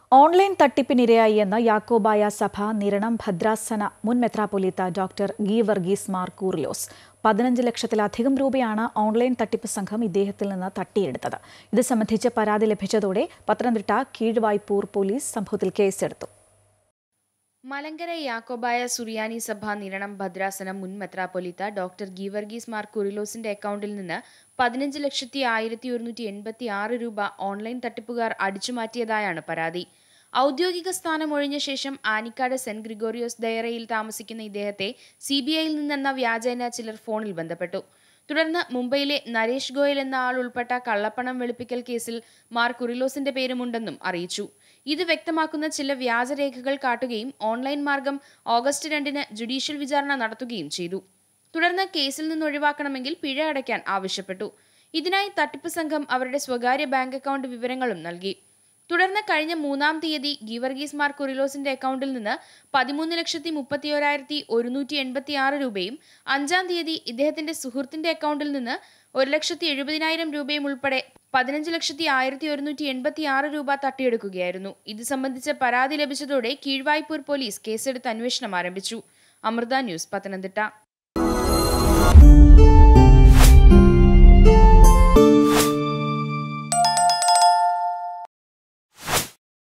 online തട്ടിപ്പിനിരയായി എന്ന് യാക്കോബായ സഭ നിരണം ഭദ്രാസന മുൻ മെത്രാപ്പൊലീത്ത ഡോക്ടർ ഗീ വർഗീസ് മാർ കൂർലോസ് പതിനഞ്ച് ലക്ഷത്തിലധികം രൂപയാണ് ഓൺലൈൻ തട്ടിപ്പ് സംഘം ഇദ്ദേഹത്തിൽ നിന്ന് തട്ടിയെടുത്തത് ഇത് സംബന്ധിച്ച് പരാതി ലഭിച്ചതോടെ പത്തനംതിട്ട കീഴ്വായ്പൂർ പോലീസ് സംഭവത്തിൽ കേസെടുത്തു മലങ്കര യാക്കോബായ സുറിയാനി സഭ നിരണം ഭദ്രാസനം മുൻ മെത്രാപ്പൊലിത്ത ഡോക്ടർ ഗീവർഗീസ് മാർ കുറിലോസിന്റെ അക്കൗണ്ടിൽ നിന്ന് പതിനഞ്ച് ലക്ഷത്തി ആയിരത്തി ഒരുന്നൂറ്റി എൺപത്തി ആറ് രൂപ ഓൺലൈൻ തട്ടിപ്പുകാർ അടിച്ചുമാറ്റിയതായാണ് പരാതി ഔദ്യോഗിക സ്ഥാനം ഒഴിഞ്ഞ ശേഷം ആനിക്കാട് സെന്റ് ഗ്രിഗോറിയോസ് ദയറയിൽ താമസിക്കുന്ന ഇദ്ദേഹത്തെ സി ബി ഐയിൽ നിന്നെന്ന വ്യാജേന ചിലർ ഫോണിൽ ബന്ധപ്പെട്ടു തുടർന്ന് മുംബൈയിലെ നരേഷ് ഗോയൽ എന്ന ആൾ ഉൾപ്പെട്ട കള്ളപ്പണം വെളുപ്പിക്കൽ കേസിൽ മാർ കുറിലോസിന്റെ പേരുമുണ്ടെന്നും അറിയിച്ചു ഇത് വ്യക്തമാക്കുന്ന ചില വ്യാജരേഖകൾ കാട്ടുകയും ഓൺലൈൻ മാർഗം ഓഗസ്റ്റ് രണ്ടിന് ജുഡീഷ്യൽ വിചാരണ നടത്തുകയും ചെയ്തു തുടർന്ന് കേസിൽ നിന്ന് ഒഴിവാക്കണമെങ്കിൽ പിഴ അടയ്ക്കാൻ ആവശ്യപ്പെട്ടു ഇതിനായി തട്ടിപ്പ് സംഘം അവരുടെ സ്വകാര്യ ബാങ്ക് അക്കൗണ്ട് വിവരങ്ങളും നൽകി തുടർന്ന് കഴിഞ്ഞ മൂന്നാം തീയതി ഗീവർഗീസ് മാർ കുറിലോസിന്റെ അക്കൗണ്ടിൽ നിന്ന് പതിമൂന്ന് ലക്ഷത്തി മുപ്പത്തിയോരായിരത്തി ഒരുന്നൂറ്റി എൺപത്തി ആറ് രൂപയും അഞ്ചാം തീയതി ഇദ്ദേഹത്തിന്റെ സുഹൃത്തിന്റെ അക്കൗണ്ടിൽ നിന്ന് ഒരു ലക്ഷത്തി എഴുപതിനായിരം രൂപയും ഉൾപ്പെടെ പതിനഞ്ച് ലക്ഷത്തി ആയിരത്തി ഒരുന്നൂറ്റി എൺപത്തി ആറ് രൂപ തട്ടിയെടുക്കുകയായിരുന്നു ഇത് സംബന്ധിച്ച് പരാതി ലഭിച്ചതോടെ കീഴ്വായ്പൂർ പോലീസ് കേസെടുത്ത് അന്വേഷണം ആരംഭിച്ചു അമൃത ന്യൂസ് പത്തനംതിട്ട